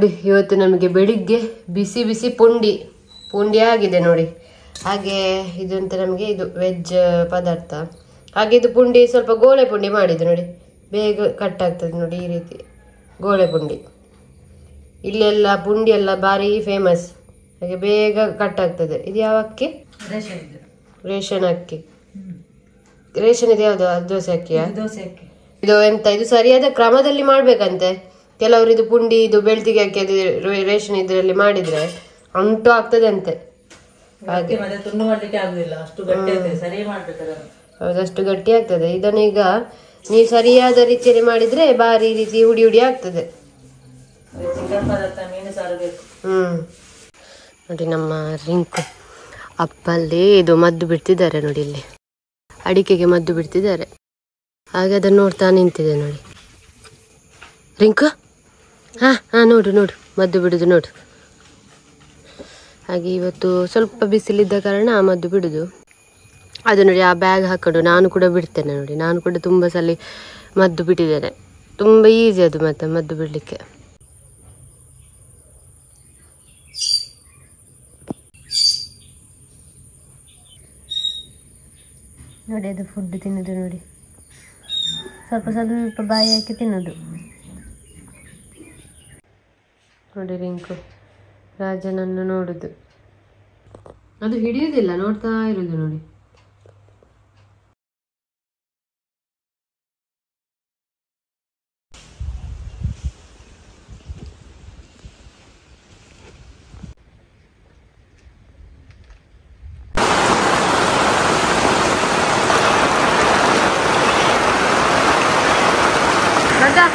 ನೋಡಿ ಇವತ್ತು ನಮಗೆ ಬೆಳಿಗ್ಗೆ ಬಿಸಿ ಬಿಸಿ ಪುಂಡಿ ಪುಂಡಿ ಆಗಿದೆ ನೋಡಿ ಹಾಗೆ ಇದು ಅಂತ ನಮಗೆ ಇದು ವೆಜ್ ಪದಾರ್ಥ ಹಾಗೆ ಇದು ಪುಂಡಿ ಸ್ವಲ್ಪ ಗೋಳೆ ಪುಂಡಿ ಮಾಡಿದ್ದು ನೋಡಿ ಬೇಗ ಕಟ್ ಆಗ್ತದೆ ನೋಡಿ ಈ ರೀತಿ ಗೋಳೆ ಪುಂಡಿ ಇಲ್ಲೆಲ್ಲ ಪುಂಡಿ ಎಲ್ಲ ಭಾರಿ ಫೇಮಸ್ ಹಾಗೆ ಬೇಗ ಕಟ್ ಆಗ್ತದೆ ಇದು ಯಾವ ಅಕ್ಕಿ ರೇಷನ್ ಇದು ರೇಷನ್ ಅಕ್ಕಿ ರೇಷನ್ ಇದು ಯಾವುದು ದೋಸೆ ಅಕ್ಕಿಯಾ ಇದು ದೋಸೆ ಅಕ್ಕಿ ಇದು ಎಂತ ಇದು ಸರಿಯಾದ ಕ್ರಮದಲ್ಲಿ ಮಾಡ್ಬೇಕಂತೆ ಕೆಲವರು ಇದು ಪುಂಡಿ ಇದು ಬೆಳ್ತಿಗೆ ಅಕ್ಕಿ ಅದು ರೇ- ರೇಷನ್ ಇದರಲ್ಲಿ ಮಾಡಿದ್ರೆ ಅಂಟು ಆಗ್ತದೆ ಅಂತೆ ಅಕ್ಕಿ ಮತ್ತೆ ತುಂಡು ಮಾಡ್ಲಿಕ್ಕೆ ಆಗುದಿಲ್ಲ ಅಷ್ಟು ಗಟ್ಟಿ ಆಗ್ತದೆ ಸರಿ ಮಾಡ್ಬೇಕು ಅದನ್ನು ಅದಷ್ಟು ಗಟ್ಟಿ ಆಗ್ತದೆ ಇದನ್ನ ಈಗ ನೀವು ಸರಿಯಾದ ರೀತಿಯಲ್ಲಿ ಮಾಡಿದ್ರೆ ಬಾರಿ ರೀತಿ ಹುಡಿ ಹುಡಿ ಆಗ್ತದೆ ಚಿಕನ್ ಪದಾರ್ಥ ಮೀನು ಸಾರು ಬೇಕು ಹ್ಮ್ ನೋಡಿ ನಮ್ಮ ರಿಂಕು ಅಪ್ಪಲ್ಲಿ ಇದು ಮದ್ದು ಬಿಡ್ತಿದ್ದಾರೆ ನೋಡಿ ಇಲ್ಲಿ ಅಡಿಕೆಗೆ ಮದ್ದು ಬಿಡ್ತಿದ್ದಾರೆ ಹಾಗೆ ಅದನ್ನು ನೋಡ್ತಾ ನಿಂತಿದೆ ನೋಡಿ ರಿಂಕು ಹಾ ಹಾ ನೋಡು ನೋಡು ಮದ್ದು ಬಿಡುದು ನೋಡು ಹಾಗೆ ಇವತ್ತು ಸ್ವಲ್ಪ ಬಿಸಿಲಿದ್ದ ಕಾರಣ ಆ ಮದ್ದು ಬಿಡುದು ಅದು ನೋಡಿ ಆ ಬ್ಯಾಗ್ ಹಾಕೊಂಡು ನಾನು ಕೂಡ ಬಿಡ್ತೇನೆ ನೋಡಿ ನಾನು ಕೂಡ ತುಂಬ ಸಲ ಮದ್ದು ಬಿಟ್ಟಿದ್ದೇನೆ ತುಂಬ ಈಸಿ ಅದು ಮತ್ತೆ ಮದ್ದು ಬಿಡಲಿಕ್ಕೆ ನೋಡಿ ಅದು ಫುಡ್ ತಿನ್ನೋದು ನೋಡಿ ಸ್ವಲ್ಪ ಸ್ವಲ್ಪ ಬಾಯಿ ಹಾಕಿ ತಿನ್ನೋದು ನೋಡಿ ರಿಂಕು ರಾಜನನ್ನು ನೋಡುದು ಅದು ಹಿಡಿಯುವುದಿಲ್ಲ ನೋಡ್ತಾ ಇರೋದು ನೋಡಿ ರಾಜ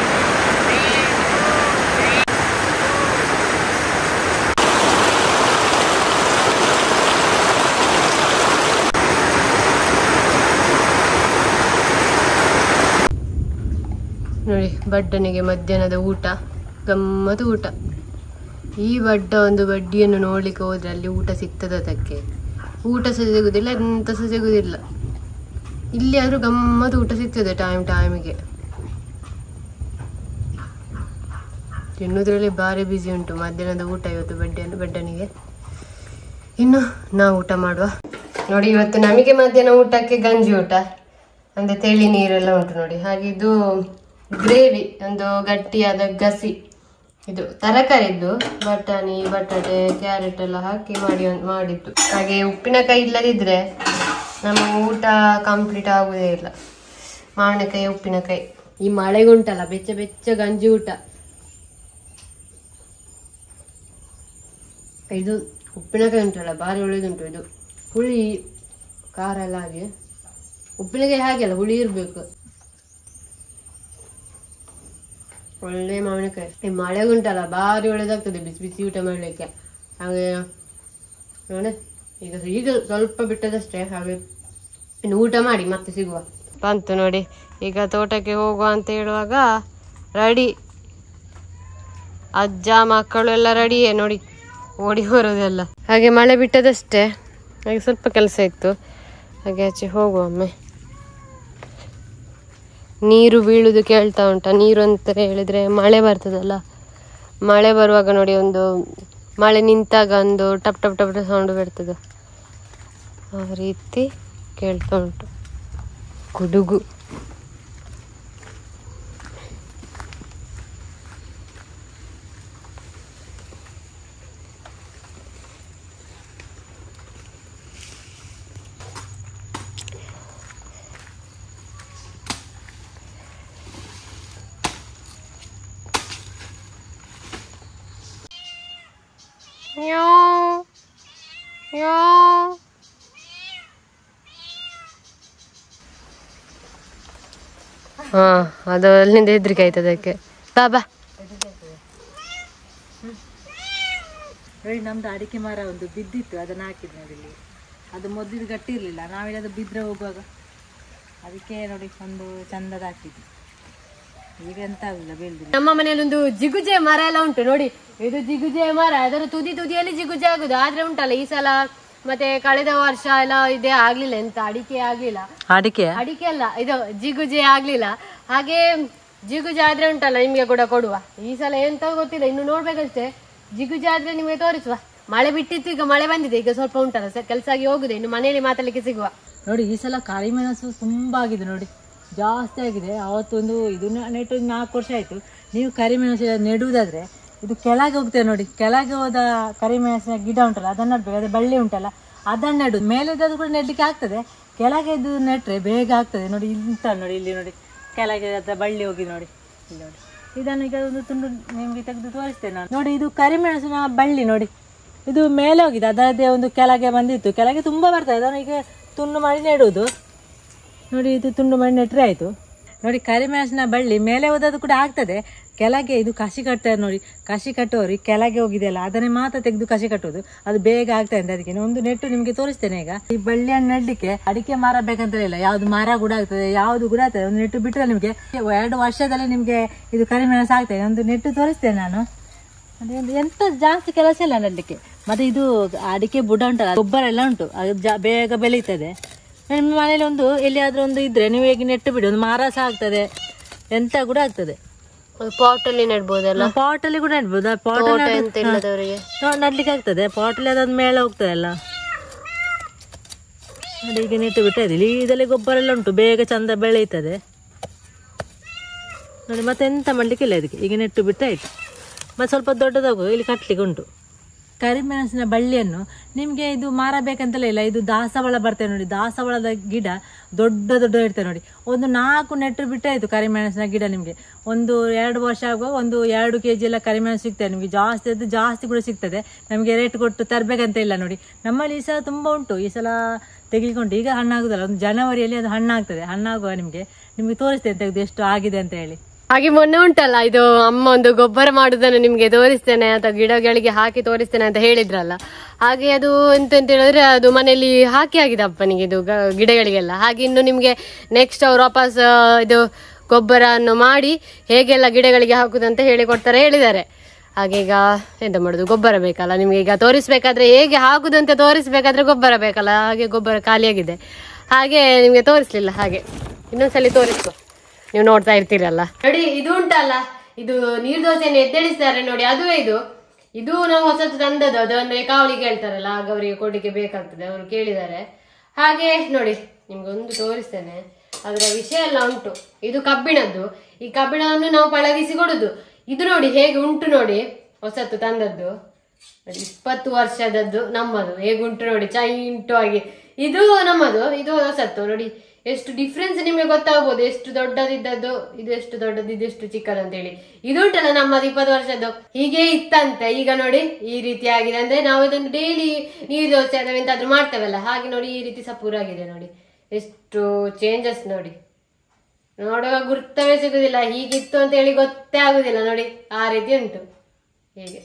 ನೋಡಿ ಬಡ್ಡನಿಗೆ ಮಧ್ಯಾಹ್ನದ ಊಟ ಗಮ್ಮತ್ತು ಊಟ ಈ ಬಡ್ಡ ಒಂದು ಬಡ್ಡಿಯನ್ನು ನೋಡ್ಲಿಕ್ಕೆ ಹೋದ್ರೆ ಅಲ್ಲಿ ಊಟ ಸಿಗ್ತದೆ ಅದಕ್ಕೆ ಊಟ ಸಹ ಸಿಗುದಿಲ್ಲ ಎಂತ ಸಹ ಸಿಗುದಿಲ್ಲ ಇಲ್ಲಿ ಆದ್ರೂ ಗಮ್ಮತ್ತು ಊಟ ಸಿಗ್ತದೆ ಟೈಮ್ ಟೈಮಿಗೆ ತಿನ್ನೋದ್ರಲ್ಲಿ ಭಾರಿ ಬ್ಯುಸಿ ಉಂಟು ಮಧ್ಯಾಹ್ನದ ಊಟ ಇವತ್ತು ಬಡ್ಡೆ ಬಡ್ಡನಿಗೆ ಇನ್ನು ನಾವು ಊಟ ಮಾಡುವ ನೋಡಿ ಇವತ್ತು ನಮಗೆ ಮಧ್ಯಾಹ್ನ ಊಟಕ್ಕೆ ಗಂಜಿ ಊಟ ಅಂದ್ರೆ ತೆಳಿ ನೀರೆಲ್ಲ ಉಂಟು ನೋಡಿ ಹಾಗೆ ಇದು ಗ್ರೇವಿ ಒಂದು ಗಟ್ಟಿಯಾದ ಗಸಿ ಇದು ತರಕಾರಿದ್ದು ಬಟಾಣಿ ಬಟಾಟೆ ಕ್ಯಾರೆಟ್ ಎಲ್ಲ ಹಾಕಿ ಮಾಡಿ ಮಾಡಿದ್ದು ಹಾಗೆ ಉಪ್ಪಿನಕಾಯಿ ಇಲ್ಲದಿದ್ರೆ ನಮ್ಮ ಊಟ ಕಂಪ್ಲೀಟ್ ಆಗುದೇ ಇಲ್ಲ ಮಾವಿನಕಾಯಿ ಉಪ್ಪಿನಕಾಯಿ ಈ ಮಳೆಗುಂಟಲ್ಲ ಬೆಚ್ಚ ಬೆಚ್ಚ ಗಂಜಿ ಊಟ ಇದು ಉಪ್ಪಿನಕಾಯಿ ಉಂಟಲ್ಲ ಭಾರಿ ಒಳ್ಳೇದುಂಟು ಇದು ಹುಳಿ ಖಾರ ಎಲ್ಲ ಹಾಗೆ ಉಪ್ಪಿನಕಾಯಿ ಹಾಗೆ ಅಲ್ಲ ಹುಳಿ ಇರ್ಬೇಕು ಒಳ್ಳೆ ಮಾವಿನಕಾಯಿ ಈ ಮಳೆಗುಂಟಲ್ಲ ಭಾರಿ ಒಳ್ಳೇದಾಗ್ತದೆ ಬಿಸಿ ಬಿಸಿ ಊಟ ಮಾಡ್ಲಿಕ್ಕೆ ಹಾಗೆ ನೋಡಿ ಈಗ ಈಗ ಸ್ವಲ್ಪ ಬಿಟ್ಟದಷ್ಟೇ ಹಾಗೆ ಇನ್ನು ಊಟ ಮಾಡಿ ಮತ್ತೆ ಸಿಗುವ ಬಂತು ನೋಡಿ ಈಗ ತೋಟಕ್ಕೆ ಹೋಗುವ ಅಂತ ಹೇಳುವಾಗ ರೆಡಿ ಅಜ್ಜ ಮಕ್ಕಳು ಎಲ್ಲ ರೆಡಿಯೇ ನೋಡಿ ಓಡಿ ಬರೋದೆಲ್ಲ ಹಾಗೆ ಮಳೆ ಬಿಟ್ಟದಷ್ಟೇ ಹಾಗೆ ಸ್ವಲ್ಪ ಕೆಲಸ ಇತ್ತು ಹಾಗೆ ಆಚೆ ಹೋಗುವ ಒಮ್ಮೆ ನೀರು ಬೀಳುದು ಕೇಳ್ತಾ ಉಂಟ ನೀರು ಅಂತ ಹೇಳಿದ್ರೆ ಮಳೆ ಬರ್ತದಲ್ಲ ಮಳೆ ಬರುವಾಗ ನೋಡಿ ಒಂದು ಮಳೆ ನಿಂತಾಗ ಒಂದು ಟಪ್ ಟಪ್ ಟಪ್ ಟಪ್ ಸೌಂಡ್ ಬರ್ತದೆ ಆ ರೀತಿ ಕೇಳ್ತಾ ಉಂಟು ಗುಡುಗು Meow. Meow. ಹಾ ಅದು ಅಲ್ಲಿಂದ ಹೆದ್ರಿಕೆ ಆಯ್ತು ಅದಕ್ಕೆ ಬಾ ಬಾ ನೋಡಿ ನಮ್ದು ಅಡಿಕೆ ಮರ ಒಂದು ಬಿದ್ದಿತ್ತು ಅದನ್ನ ಹಾಕಿದ್ ನೋಡಿ ಇಲ್ಲಿ ಅದು ಮೊದ್ಲಿದ್ದು ಗಟ್ಟಿ ಇರ್ಲಿಲ್ಲ ನಾವಿಲ್ಲಿ ಅದು ಬಿದ್ರೆ ಹೋಗುವಾಗ ಅದಕ್ಕೆ ನೋಡಿ ಒಂದು ಚಂದದ ಹಾಕಿದ್ವಿ ಈಗ ಎಂತ ಆಗುದಿಲ್ಲ ಬೀಳ್ದಿಲ್ಲ ನಮ್ಮ ಮನೆಯಲ್ಲಿ ಒಂದು ಜಿಗುಜೆ ಮರ ಎಲ್ಲ ಉಂಟು ನೋಡಿ ಇದು ಜಿಗುಜೆ ಮರ ಅದರ ತುದಿ ತುದಿಯಲ್ಲಿ ಜಿಗುಜೆ ಆಗುದು ಆದ್ರೆ ಉಂಟಲ್ಲ ಈ ಸಲ ಮತ್ತೆ ಕಳೆದ ವರ್ಷ ಎಲ್ಲ ಇದೇ ಆಗ್ಲಿಲ್ಲ ಎಂತ ಅಡಿಕೆ ಆಗ್ಲಿಲ್ಲ ಅಡಿಕೆ ಅಡಿಕೆ ಅಲ್ಲ ಇದು ಜಿಗುಜೆ ಆಗ್ಲಿಲ್ಲ ಹಾಗೆ ಜಿಗು ಜಾತ್ರೆ ಉಂಟಲ್ಲ ನಿಮ್ಗೆ ಕೂಡ ಕೊಡುವ ಈ ಸಲ ಎಂತ ಗೊತ್ತಿಲ್ಲ ಇನ್ನು ನೋಡ್ಬೇಕಷ್ಟೇ ಜಿಗು ಜಾತ್ರೆ ನಿಮಗೆ ತೋರಿಸುವ ಮಳೆ ಬಿಟ್ಟಿತ್ತು ಈಗ ಮಳೆ ಬಂದಿದೆ ಈಗ ಸ್ವಲ್ಪ ಉಂಟಲ್ಲ ಕೆಲಸ ಆಗಿ ಹೋಗುದೆ ಇನ್ನು ಮನೆಯಲ್ಲಿ ಮಾತಾಡ್ಲಿಕ್ಕೆ ಸಿಗುವ ನೋಡಿ ಈ ಸಲ ಕರಿಮೆಣಸು ತುಂಬ ಆಗಿದೆ ನೋಡಿ ಜಾಸ್ತಿ ಆಗಿದೆ ಅವತ್ತೊಂದು ಇದು ನೆಟ್ಟು ನಾಲ್ಕು ವರ್ಷ ಆಯಿತು ನೀವು ಕರಿಮೆಣಸು ನೆಡುವುದಾದ್ರೆ ಇದು ಕೆಳಗೆ ಹೋಗ್ತೇವೆ ನೋಡಿ ಕೆಳಗೆ ಹೋದ ಕರಿಮೆಣಸಿನ ಗಿಡ ಉಂಟಲ್ಲ ಅದನ್ನು ನೆಡ್ಬೇಕು ಅದೇ ಬಳ್ಳಿ ಉಂಟಲ್ಲ ಅದನ್ನು ನೆಡುದು ಮೇಲೆದ್ದು ಕೂಡ ನೆಡ್ಲಿಕ್ಕೆ ಆಗ್ತದೆ ಕೆಳಗೆ ಇದು ನೆಟ್ರೆ ಬೇಗ ಆಗ್ತದೆ ನೋಡಿ ಇಂತ ನೋಡಿ ಇಲ್ಲಿ ನೋಡಿ ಕೆಳಗೆ ಅದ ಬಳ್ಳಿ ಹೋಗಿ ನೋಡಿ ಇಲ್ಲಿ ನೋಡಿ ಇದನ್ನು ಈಗ ಒಂದು ತುಂಡು ನಿಮಗೆ ತೆಗೆದು ತೋರಿಸ್ತೇನೆ ನಾನು ನೋಡಿ ಇದು ಕರಿಮೆಣಸಿನ ಬಳ್ಳಿ ನೋಡಿ ಇದು ಮೇಲೆ ಹೋಗಿದೆ ಅದರದ್ದೇ ಒಂದು ಕೆಳಗೆ ಬಂದಿತ್ತು ಕೆಳಗೆ ತುಂಬ ಬರ್ತದೆ ಅದನ್ನು ಈಗ ತುಂಡು ಮಾಡಿ ನೆಡುವುದು ನೋಡಿ ಇದು ತುಂಡು ಮಾಡಿ ನೆಟ್ಟರೆ ಆಯಿತು ನೋಡಿ ಕರಿಮೆಣಸಿನ ಬಳ್ಳಿ ಮೇಲೆ ಹೋದದ್ದು ಕೂಡ ಆಗ್ತದೆ ಕೆಳಗೆ ಇದು ಕಸಿ ಕಟ್ತಾರೆ ನೋಡಿ ಕಸಿ ಕಟ್ಟುವವರು ಈ ಕೆಳಗೆ ಹೋಗಿದೆಯಲ್ಲ ಅದನ್ನೇ ಮಾತ್ರ ತೆಗೆದು ಕಸಿ ಕಟ್ಟುವುದು ಅದು ಬೇಗ ಆಗ್ತಾ ಇದೆ ಅದಕ್ಕೆ ಒಂದು ನೆಟ್ಟು ನಿಮಗೆ ತೋರಿಸ್ತೇನೆ ಈಗ ಈ ಬಳ್ಳಿಯನ್ನು ನೆಡ್ಲಿಕ್ಕೆ ಅಡಿಕೆ ಮರ ಬೇಕಂತ ಇಲ್ಲ ಯಾವುದು ಮರ ಕೂಡ ಆಗ್ತದೆ ಯಾವುದು ಕೂಡ ಆಗ್ತದೆ ಒಂದು ನೆಟ್ಟು ಬಿಟ್ಟರೆ ನಿಮಗೆ ಎರಡು ವರ್ಷದಲ್ಲಿ ನಿಮಗೆ ಇದು ಕರಿಮೆಣಸು ಆಗ್ತದೆ ಒಂದು ನೆಟ್ಟು ತೋರಿಸ್ತೇನೆ ನಾನು ಅದೇ ಒಂದು ಎಂತ ಜಾಸ್ತಿ ಕೆಲಸ ಇಲ್ಲ ನೆಡ್ಲಿಕ್ಕೆ ಮತ್ತೆ ಇದು ಅಡಿಕೆ ಬುಡ ಉಂಟಲ್ಲ ಗೊಬ್ಬರ ಎಲ್ಲ ಉಂಟು ಅದು ಜಾ ಬೇಗ ಬೆಳೀತದೆ ನಿಮ್ಮ ಮನೇಲಿ ಒಂದು ಎಲ್ಲಿಯಾದ್ರೂ ಒಂದು ಇದ್ರೆ ನೀವು ಹೇಗೆ ನೆಟ್ಟು ಬಿಡಿ ಒಂದು ಮರ ಸಹ ಆಗ್ತದೆ ಎಂತ ಕೂಡ ಆಗ್ತದೆ ಪಾಟ್ ಅಲ್ಲಿ ನೆಡ್ಬೋದಲ್ಲ ಪಾಟ್ ಅಲ್ಲಿ ಕೂಡ ನೆಡ್ಬೋದು ಆ ಪಾಟ್ ತೋಟ ಎಂತ ಇಲ್ಲದವರಿಗೆ ನಡ್ಲಿಕ್ಕೆ ಆಗ್ತದೆ ಪಾಟ್ ಅಲ್ಲಿ ಅದೊಂದು ಮೇಲೆ ಹೋಗ್ತದೆ ಅಲ್ಲ ನೋಡಿ ಈಗ ನೆಟ್ಟು ಬಿಟ್ಟರೆ ಇಲ್ಲಿ ಇದರಲ್ಲಿ ಗೊಬ್ಬರ ಎಲ್ಲ ಉಂಟು ಬೇಗ ಚಂದ ಬೆಳೀತದೆ ನೋಡಿ ಮತ್ತೆ ಎಂತ ಮಾಡ್ಲಿಕ್ಕೆ ಇಲ್ಲ ಇದಕ್ಕೆ ಈಗ ನೆಟ್ಟು ಬಿಟ್ಟರೆ ಆಯ್ತು ಮತ್ತೆ ಸ್ವಲ್ಪ ದೊಡ್ಡದಾಗು ಇಲ್ಲಿ ಕಟ್ಲಿಕ್ಕೆ ಉಂಟು ಕರಿಮೆಣಸಿನ ಬಳ್ಳಿಯನ್ನು ನಿಮಗೆ ಇದು ಮಾರ ಬೇಕಂತಲೇ ಇಲ್ಲ ಇದು ದಾಸವಾಳ ಬರ್ತದೆ ನೋಡಿ ದಾಸವಾಳದ ಗಿಡ ದೊಡ್ಡ ದೊಡ್ಡ ಇರ್ತದೆ ನೋಡಿ ಒಂದು ನಾಲ್ಕು ನೆಟ್ಟು ಬಿಟ್ಟರೆ ಆಯಿತು ಕರಿಮೆಣಸಿನ ಗಿಡ ನಿಮಗೆ ಒಂದು ಎರಡು ವರ್ಷ ಆಗುವ ಒಂದು ಎರಡು ಕೆ ಜಿ ಎಲ್ಲ ಕರಿಮೆಣಸು ಸಿಗ್ತದೆ ನಿಮಗೆ ಜಾಸ್ತಿ ಅದು ಜಾಸ್ತಿ ಕೂಡ ಸಿಗ್ತದೆ ನಮಗೆ ರೇಟ್ ಕೊಟ್ಟು ತರಬೇಕಂತ ಇಲ್ಲ ನೋಡಿ ನಮ್ಮಲ್ಲಿ ಈ ಸಲ ತುಂಬ ಉಂಟು ಈ ಸಲ ತೆಗಿಕೊಂಡು ಈಗ ಹಣ್ಣಾಗುದಲ್ಲ ಒಂದು ಜನವರಿಯಲ್ಲಿ ಅದು ಹಣ್ಣಾಗ್ತದೆ ಹಣ್ಣಾಗುವ ನಿಮಗೆ ನಿಮಗೆ ತೋರಿಸ್ತೇನೆ ತೆಗೆದು ಎಷ್ಟು ಆಗಿದೆ ಅಂತ ಹೇಳಿ ಹಾಗೆ ಮೊನ್ನೆ ಉಂಟಲ್ಲ ಇದು ಅಮ್ಮ ಒಂದು ಗೊಬ್ಬರ ಮಾಡುದನ್ನು ನಿಮ್ಗೆ ತೋರಿಸ್ತೇನೆ ಅಥವಾ ಗಿಡಗಳಿಗೆ ಹಾಕಿ ತೋರಿಸ್ತೇನೆ ಅಂತ ಹೇಳಿದ್ರಲ್ಲ ಹಾಗೆ ಅದು ಎಂತ ಅಂತ ಹೇಳಿದ್ರೆ ಅದು ಮನೆಯಲ್ಲಿ ಹಾಕಿ ಆಗಿದೆ ಅಪ್ಪನಿಗೆ ಇದು ಗ- ಗಿಡಗಳಿಗೆಲ್ಲ ಹಾಗೆ ಇನ್ನು ನಿಮ್ಗೆ ನೆಕ್ಸ್ಟ್ ಅವ್ರು ವಾಪಸ್ ಆ, ಇದು ಗೊಬ್ಬರವನ್ನು ಮಾಡಿ ಹೇಗೆಲ್ಲ ಗಿಡಗಳಿಗೆ ಹಾಕುದಂತ ಹೇಳಿ ಕೊಡ್ತಾರೆ ಹೇಳಿದ್ದಾರೆ ಹಾಗೆ ಈಗ ಎಂತ ಮಾಡುದು ಗೊಬ್ಬರ ಬೇಕಲ್ಲ ನಿಮ್ಗೆ ಈಗ ತೋರಿಸ್ಬೇಕಾದ್ರೆ ಹೇಗೆ ಹಾಕುದಂತ ತೋರಿಸ್ಬೇಕಾದ್ರೆ ಗೊಬ್ಬರ ಬೇಕಲ್ಲ ಹಾಗೆ ಗೊಬ್ಬರ ಖಾಲಿಯಾಗಿದೆ ಹಾಗೆ ನಿಮ್ಗೆ ತೋರಿಸ್ಲಿಲ್ಲ ಹಾಗೆ ಇನ್ನೊಂದ್ಸಲಿ ತೋರಿಸ್ಕೊ ನೀವು ನೋಡ್ತಾ ಇರ್ತೀರಲ್ಲ ನೋಡಿ ಇದು ಉಂಟಲ್ಲ ಇದು ನೀರ್ ದೋಸೆಯನ್ನು ಎದ್ದೇಳಿಸ್ತಾರೆ ನೋಡಿ ಅದುವೇ ಇದು ಇದು ನಾವು ಹೊಸತು ತಂದದ್ದು ಅದು ಅಂದ್ರೆ ಕಾವಲಿಗೆ ಹೇಳ್ತಾರಲ್ಲ ಆಗ ಅವರಿಗೆ ಕೊಡ್ಲಿಕ್ಕೆ ಬೇಕಾಗ್ತದೆ ಅವರು ಕೇಳಿದ್ದಾರೆ ಹಾಗೆ ನೋಡಿ ನಿಮ್ಗೆ ಒಂದು ತೋರಿಸ್ತೇನೆ ಅದರ ವಿಷಯ ಎಲ್ಲ ಉಂಟು ಇದು ಕಬ್ಬಿಣದ್ದು ಈ ಕಬ್ಬಿಣವನ್ನು ನಾವು ಪಳಗಿಸಿ ಕೊಡುದು ಇದು ನೋಡಿ ಹೇಗೆ ಉಂಟು ನೋಡಿ ಹೊಸತು ತಂದದ್ದು ನೋಡಿ, ಇಪ್ಪತ್ತು ವರ್ಷದದ್ದು ನಮ್ಮದು ಹೇಗುಂಟು ನೋಡಿ ಚೈಂಟು ಆಗಿ ಇದು ನಮ್ಮದು ಇದು ಹೊಸತ್ತು ನೋಡಿ ಎಷ್ಟು ಡಿಫ್ರೆನ್ಸ್ ನಿಮಗೆ ಗೊತ್ತಾಗ್ಬೋದು ಎಷ್ಟು ದೊಡ್ಡದಿದ್ದದ್ದು ಇದು ಎಷ್ಟು ದೊಡ್ಡದು ಇದು ಎಷ್ಟು ಚಿಕ್ಕದು ಅಂತೇಳಿ ಇದು ಉಂಟಲ್ಲ ನಮ್ಮದು ಇಪ್ಪತ್ತು ವರ್ಷದ್ದು ಹೀಗೆ ಇತ್ತಂತೆ ಈಗ ನೋಡಿ ಈ ರೀತಿ ಆಗಿದೆ ಅಂದ್ರೆ ನಾವು ಇದನ್ನು ಡೈಲಿ ನೀರು ದೋಸೆ ಅಥವಾ ಎಂತಾದ್ರೂ ಮಾಡ್ತೇವಲ್ಲ ಹಾಗೆ ನೋಡಿ ಈ ರೀತಿ ಸಪೂರಾಗಿದೆ ನೋಡಿ ಎಷ್ಟು ಚೇಂಜಸ್ ನೋಡಿ ನೋಡುವಾಗ ಗುರ್ತವೇ ಸಿಗುದಿಲ್ಲ ಹೀಗಿತ್ತು ಅಂತ ಹೇಳಿ ಗೊತ್ತೇ ಆಗುದಿಲ್ಲ ನೋಡಿ ಆ ರೀತಿ ಉಂಟು ಹೀಗೆ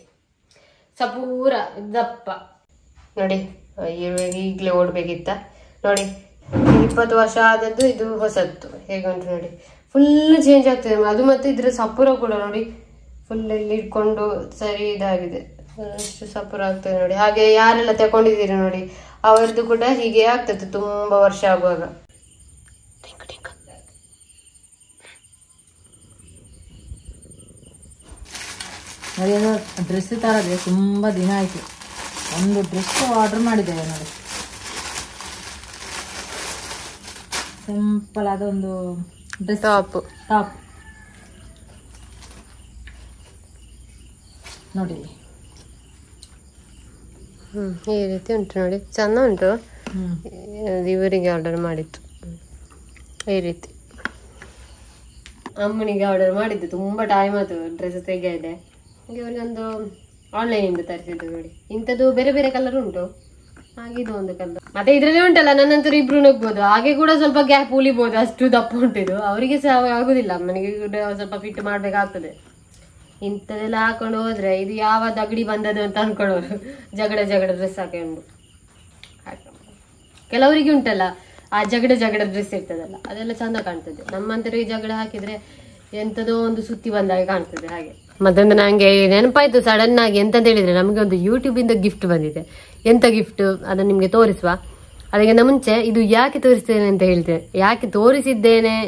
ಸಪೂರ ದಪ್ಪ ನೋಡಿ ಈಗಲೇ ಓಡ್ಬೇಕಿತ್ತ ನೋಡಿ ಇಪ್ಪತ್ತು ವರ್ಷ ಆದದ್ದು ಇದು ಹೊಸತ್ತು ಹೇಗೆ ಉಂಟು ನೋಡಿ ಫುಲ್ ಚೇಂಜ್ ಆಗ್ತದೆ ಅದು ಮತ್ತೆ ಇದ್ರ ಸಪುರ ಕೂಡ ನೋಡಿ ಫುಲ್ ಇಲ್ಲಿ ಇಟ್ಕೊಂಡು ಸರಿ ಇದಾಗಿದೆ ಅಷ್ಟು ಸಪುರ ಆಗ್ತದೆ ನೋಡಿ ಹಾಗೆ ಯಾರೆಲ್ಲ ತಕೊಂಡಿದ್ದೀರಿ ನೋಡಿ ಅವರದ್ದು ಕೂಡ ಹೀಗೆ ಆಗ್ತದೆ ತುಂಬಾ ವರ್ಷ ಆಗುವಾಗ ಟಿಂಕು ಟಿಂಕು. ಅದೇನೋ ಡ್ರೆಸ್ ತರದೆ ತುಂಬ ದಿನ ಆಯಿತು ಒಂದು ಡ್ರೆಸ್ ಆರ್ಡರ್ ಮಾಡಿದ್ದೇವೆ ನೋಡಿ ಸಿಂಪಲ್ ಆದ ಒಂದು ಡ್ರೆಸ್ ಟಾಪ್ ಟಾಪ್ ನೋಡಿ ಇಲ್ಲಿ. ಹ್ಮ್ ಈ ರೀತಿ ಉಂಟು ನೋಡಿ ಚೆಂದ ಉಂಟು ಹ್ಮ್ ಅದು ಇವರಿಗೆ ಆರ್ಡರ್ ಮಾಡಿತ್ತು ಈ ರೀತಿ ಅಮ್ಮನಿಗೆ ಆರ್ಡರ್ ಮಾಡಿದ್ದು ತುಂಬಾ ಟೈಮ್ ಆಯ್ತು ಡ್ರೆಸ್ ತೆಗೆಯದೆ ಹಾಗೆ ಅವರಿಗೊಂದು ಆನ್ಲೈನಿಂದ ತರಿಸಿದ್ದು ನೋಡಿ ಇಂಥದ್ದು ಬೇರೆ ಬೇರೆ ಕಲರ್ ಉಂಟು ಹಾಗೆ ಇದು ಒಂದು ಕಲರ್ ಮತ್ತೆ ಇದ್ರಲ್ಲಿ ಉಂಟಲ್ಲ ನನ್ನಂತರ ಇಬ್ರು ನುಗ್ಬೋದು ಹಾಗೆ ಕೂಡ ಸ್ವಲ್ಪ ಗ್ಯಾಪ್ ಉಳಿಬೋದು ಅಷ್ಟು ದಪ್ಪ ಉಂಟಿದು ಅವರಿಗೆ ಸಹ ಆಗುದಿಲ್ಲ ಅಮ್ಮನಿಗೆ ಕೂಡ ಸ್ವಲ್ಪ ಫಿಟ್ ಮಾಡ್ಬೇಕಾಗ್ತದೆ ಇಂಥದೆಲ್ಲ ಹಾಕೊಂಡು ಹೋದ್ರೆ ಇದು ಯಾವ ದಗಡಿ ಬಂದದ್ದು ಅಂತ ಅನ್ಕೊಳ್ಳೋರು ಜಗಡ ಜಗಡ ಡ್ರೆಸ್ ಹಾಕೊಂಡು ಹಾಗೆ. ಕೆಲವರಿಗೆ ಉಂಟಲ್ಲ ಆ ಜಗಡ ಜಗಡ ಡ್ರೆಸ್ ಇರ್ತದಲ್ಲ ಅದೆಲ್ಲ ಚಂದ ಕಾಣ್ತದೆ ನಮ್ಮಂತರಿಗೆ ಜಗಡ ಹಾಕಿದ್ರೆ ಎಂತದೋ ಒಂದು ಸುತ್ತಿ ಬಂದಾಗ ಕಾಣ್ತದೆ ಹಾಗೆ ಮತ್ತೊಂದು ನಂಗೆ ನೆನಪಾಯ್ತು ಸಡನ್ ಆಗಿ ಎಂತಂತ ಹೇಳಿದ್ರೆ ನಮಗೆ ಒಂದು ಯೂಟ್ಯೂಬ್ ಇಂದ ಗಿಫ್ಟ್ ಬಂದಿದೆ ಎಂತ ಗಿಫ್ಟ್ ಅದನ್ನ ನಿಮ್ಗೆ ತೋರಿಸುವ ಅದಕ್ಕಿಂತ ಮುಂಚೆ ಇದು ಯಾಕೆ ತೋರಿಸ್ತೇನೆ ಅಂತ ಹೇಳ್ತೇನೆ ಯಾಕೆ ತೋರಿಸಿದ್ದೇನೆ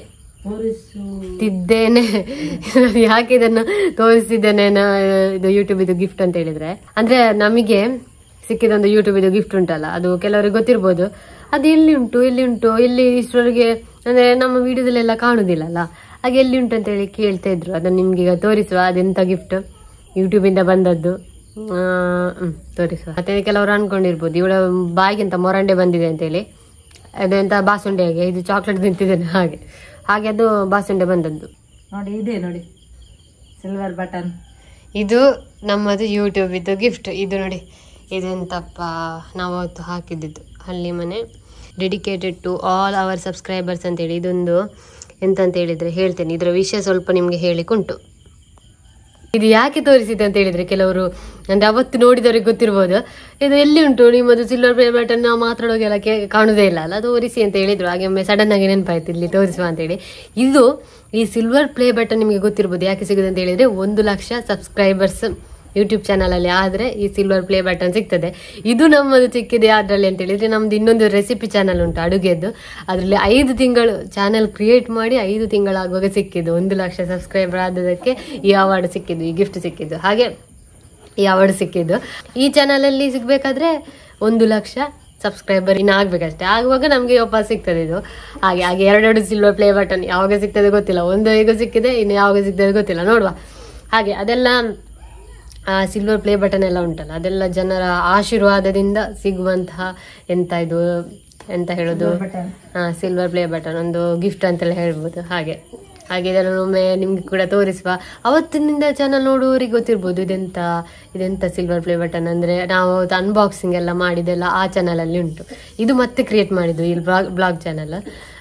ತೋರಿಸು ತಿದ್ದೇನೆ ನಾನು ಯಾಕೆ ಇದನ್ನು ತೋರಿಸ್ತಿದ್ದೇನೆ ನಾ- ಇದು ಯೂಟ್ಯೂಬ್ ಇದು ಗಿಫ್ಟ್ ಅಂತ ಹೇಳಿದ್ರೆ ಅಂದ್ರೆ ನಮಗೆ ಸಿಕ್ಕಿದೊಂದು ಯೂಟ್ಯೂಬ್ ಇದು ಗಿಫ್ಟ್ ಉಂಟಲ್ಲ ಅದು ಕೆಲವರಿಗೆ ಗೊತ್ತಿರ್ಬೋದು ಅದು ಎಲ್ಲಿ ಉಂಟು ಎಲ್ಲಿ ಉಂಟು ಎಲ್ಲಿ ಇಷ್ಟರವರೆಗೆ ಅಂದ್ರೆ ನಮ್ಮ ವಿಡಿಯೋದಲ್ಲೆಲ್ಲ ಕಾಣುದಿಲ್ಲಲ್ಲ ಹಾಗೆ ಎಲ್ಲಿ ಉಂಟು ಅಂತ ಹೇಳಿ ಕೇಳ್ತಾ ಇದ್ರು ಅದನ್ನು ನಿಮ್ಗೆ ಈಗ ತೋರಿಸುವ ಅದೆಂತ ಗಿಫ್ಟ್ ಯೂಟ್ಯೂಬಿಂದ ಬಂದದ್ದು ಆ, ಹ್ಮ್ ತೋರಿಸುವ ಮತ್ತೆ ಕೆಲವರು ಅನ್ಕೊಂಡಿರ್ಬೋದು ಇವಳ ಬಾಯಿಗಿಂತ ಮೊರಂಡೆ ಬಂದಿದೆ ಅಂತೇಳಿ ಅದೆಂತ ಬಾಸುಂಡೆ ಹಾಗೆ ಇದು ಚಾಕ್ಲೇಟ್ ತಿಂತಿದ್ದೇನೆ ಹಾಗೆ ಹಾಗೆ ಅದು ಬಾಸುಂಡೆ ಬಂದದ್ದು ನೋಡಿ ಇದೆ ನೋಡಿ ಸಿಲ್ವರ್ ಬಟನ್ ಇದು ನಮ್ಮದು ಯೂಟ್ಯೂಬ್ ಇದು ಗಿಫ್ಟ್ ಇದು ನೋಡಿ ಇದೆಂತಪ್ಪ ನಾವು ಅವತ್ತು ಹಾಕಿದ್ದಿದ್ದು ಹಳ್ಳಿ ಮನೆ dedicated to all our subscribers ಅಂತೇಳಿ ಇದೊಂದು ಎಂತ ಅಂತ ಹೇಳಿದ್ರೆ ಹೇಳ್ತೇನೆ ಇದರ ವಿಷಯ ಸ್ವಲ್ಪ ನಿಮಗೆ ಹೇಳಿಕುಂಟು ಇದು ಯಾಕೆ ತೋರಿಸಿದೆ ಅಂತ ಹೇಳಿದ್ರೆ ಕೆಲವರು ಅಂದ್ರೆ ಅವತ್ತು ನೋಡಿದವರಿಗೆ ಗೊತ್ತಿರ್ಬೋದು ಇದು ಎಲ್ಲಿ ಉಂಟು ನಿಮ್ಮದು ಸಿಲ್ವರ್ ಪ್ಲೇ ಬಟನ್ ನಾವು ಮಾತಾಡೋಗೆಲ್ಲ ಕೇ ಕಾಣುದೇ ಇಲ್ಲ ಅಲ್ಲ ತೋರಿಸಿ ಅಂತ ಹೇಳಿದ್ರು ಹಾಗೆ ಒಮ್ಮೆ ಸಡನ್ ಆಗಿ ನೆನಪಾಯ್ತು ಇಲ್ಲಿ ತೋರಿಸುವ ಅಂತೇಳಿ ಇದು ಈ ಸಿಲ್ವರ್ ಪ್ಲೇ ಬಟನ್ ನಿಮಗೆ ಗೊತ್ತಿರ್ಬೋದು ಯಾಕೆ ಸಿಗುತ್ತೆ ಅಂತ ಹೇಳಿದ್ರೆ ಒಂದು ಲಕ್ಷ ಸಬ್ಸ್ಕ್ರೈಬರ್ಸ್ ಯೂಟ್ಯೂಬ್ ಚಾನಲಲ್ಲಿ ಆದರೆ ಈ ಸಿಲ್ವರ್ ಪ್ಲೇ ಬಟನ್ ಸಿಗ್ತದೆ ಇದು ನಮ್ಮದು ಸಿಕ್ಕಿದೆ ಅದರಲ್ಲಿ ಅಂತ ಹೇಳಿದ್ರೆ ನಮ್ದು ಇನ್ನೊಂದು ರೆಸಿಪಿ ಚಾನಲ್ ಉಂಟು ಅಡುಗೆದ್ದು ಅದರಲ್ಲಿ ಐದು ತಿಂಗಳು ಚಾನಲ್ ಕ್ರಿಯೇಟ್ ಮಾಡಿ ಐದು ತಿಂಗಳಾಗುವಾಗ ಸಿಕ್ಕಿದ್ದು ಒಂದು ಲಕ್ಷ ಸಬ್ಸ್ಕ್ರೈಬರ್ ಆದದಕ್ಕೆ ಈ ಅವಾರ್ಡ್ ಸಿಕ್ಕಿದ್ದು ಈ ಗಿಫ್ಟ್ ಸಿಕ್ಕಿದ್ದು ಹಾಗೆ ಈ ಅವಾರ್ಡ್ ಸಿಕ್ಕಿದ್ದು ಈ ಚಾನಲಲ್ಲಿ ಸಿಗಬೇಕಾದ್ರೆ ಒಂದು ಲಕ್ಷ ಸಬ್ಸ್ಕ್ರೈಬರ್ ಇನ್ನು ಆಗ್ಬೇಕಷ್ಟೇ ಆಗುವಾಗ ನಮಗೆ ವಾಪಸ್ ಸಿಗ್ತದೆ ಇದು ಹಾಗೆ ಹಾಗೆ ಎರಡೆರಡು ಸಿಲ್ವರ್ ಪ್ಲೇ ಬಟನ್ ಯಾವಾಗ ಸಿಗ್ತದೆ ಗೊತ್ತಿಲ್ಲ ಒಂದು ಈಗ ಸಿಕ್ಕಿದೆ ಇನ್ನು ಯಾವಾಗ ಸಿಗ್ತದೆ ಗೊತ್ತಿಲ್ಲ ನೋಡುವ ಹಾಗೆ ಅದೆಲ್ಲ ಸಿಲ್ವರ್ ಪ್ಲೇ ಬಟನ್ ಎಲ್ಲ ಉಂಟಲ್ಲ ಅದೆಲ್ಲ ಜನರ ಆಶೀರ್ವಾದದಿಂದ ಸಿಗುವಂತಹ ಎಂತ ಇದು ಎಂತ ಹೇಳೋದು ಬಟನ್ ಸಿಲ್ವರ್ ಪ್ಲೇ ಬಟನ್ ಒಂದು ಗಿಫ್ಟ್ ಅಂತೆಲ್ಲ ಹೇಳ್ಬೋದು ಹಾಗೆ ಹಾಗೆ ಇದನ್ನು ಒಮ್ಮೆ ನಿಮ್ಗೆ ಕೂಡ ತೋರಿಸುವ ಅವತ್ತಿನಿಂದ ಚಾನಲ್ ನೋಡುವವರಿಗೆ ಗೊತ್ತಿರ್ಬೋದು ಇದೆಂತ ಇದೆಂತ ಸಿಲ್ವರ್ ಪ್ಲೇ ಬಟನ್ ಅಂದರೆ ನಾವು ಅನ್ಬಾಕ್ಸಿಂಗ್ ಎಲ್ಲ ಮಾಡಿದೆಲ್ಲ ಆ ಚಾನಲಲ್ಲಿ ಉಂಟು ಇದು ಮತ್ತೆ ಕ್ರಿಯೇಟ್ ಮಾಡಿದ್ದು ಈ ಬ್ಲಾಗ್ ಬ್ಲಾಗ್ ಚಾನಲ್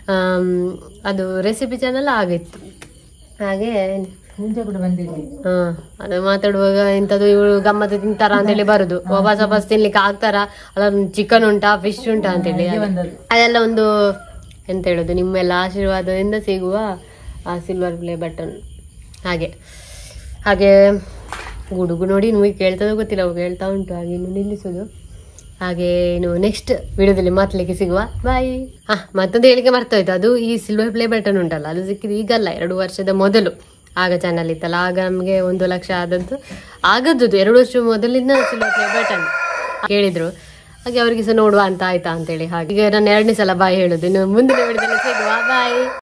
ಅದು ರೆಸಿಪಿ ಚಾನಲ್ ಆಗಿತ್ತು ಹಾಗೆ ಪೂಜೆ ಕೂಡ ಬಂದಿದೆ ಹಾ ಅದು ಮಾತಾಡುವಾಗ ಇಂಥದ್ದು ಇವಳು ಗಮ್ಮತ್ತು ತಿಂತಾರ ಅಂತೇಳಿ ಬರುದು ವಾಪಸ್ ವಾಪಸ್ ತಿನ್ಲಿಕ್ಕೆ ಆಗ್ತಾರ ಅಲ್ಲ ಚಿಕನ್ ಉಂಟಾ ಫಿಶ್ ಉಂಟಾ ಅಂತೇಳಿ ಹೀಗೆ ಬಂದದ್ದು ಅದೆಲ್ಲ ಒಂದು ಎಂತ ಹೇಳೋದು ನಿಮ್ಮೆಲ್ಲ ಆಶೀರ್ವಾದದಿಂದ ಸಿಗುವ ಆ ಸಿಲ್ವರ್ ಪ್ಲೇ ಬಟನ್ ಹಾಗೆ ಹಾಗೆ ಗುಡುಗು ನೋಡಿ ನಿಮಗೆ ಕೇಳ್ತದೋ ಗೊತ್ತಿಲ್ಲ ಅವು ಕೇಳ್ತಾ ಉಂಟು ಹಾಗೆ ಇನ್ನು ನಿಲ್ಲಿಸೋದು ಹಾಗೆ ಇನ್ನು ನೆಕ್ಸ್ಟ್ ವಿಡಿಯೋದಲ್ಲಿ ಮಾತಾಡ್ಲಿಕ್ಕೆ ಸಿಗುವ ಬಾಯ್ ಹಾ ಮತ್ತೊಂದು ಹೇಳಿಕೆ ಮರ್ತೋಯ್ತು ಅದು ಈ ಸಿಲ್ವರ್ ಪ್ಲೇ ಬಟನ್ ಉಂಟಲ್ಲ ಅದು ಸಿಕ್ಕಿದ್ದು ಈಗಲ್ಲ ಎರಡು ವರ್ಷದ ಮೊದಲು ಆಗ ಚಾನಲ್ ಇತ್ತಲ್ಲ ಆಗ ನಮಗೆ ಒಂದು ಲಕ್ಷ ಆದದ್ದು ಆಗದ್ದು ಎರಡು ವರ್ಷ ಮೊದಲಿಂದ ಸಿಲ್ವರ್ ಪ್ಲೇ ಬಟನ್ ಕೇಳಿದ್ರು ಹಾಗೆ ಅವರಿಗೆ ಸಹ ನೋಡುವ ಅಂತ ಆಯ್ತಾ ಅಂತೇಳಿ ಹಾಗೆ ಈಗ ನಾನು ಎರಡನೇ ಸಲ ಬಾಯ್ ಹೇಳುದು ಇನ್ನು ಮುಂದಿನ ವಿಡಿಯೋದಲ್ಲಿ ಸಿಗುವ ಬಾಯ್